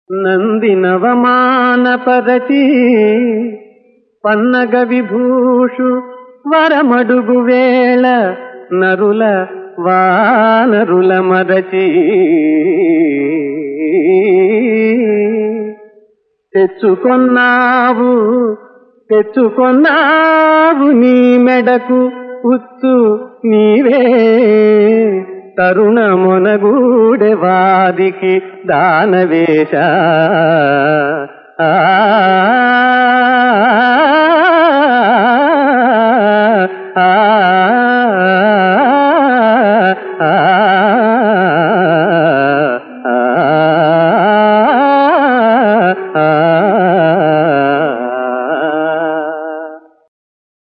నందినవమానపరచి పన్నగ విభూషు వరమడుగు వేళ నరుల వానరుల మరచి తెచ్చుకొన్నావు తెచ్చుకొన్నావు నీ మెడకు ఉచ్చు నీవే తరుణ మొనగూడె వాదికి దానవేశ ఆ ఆ ఆ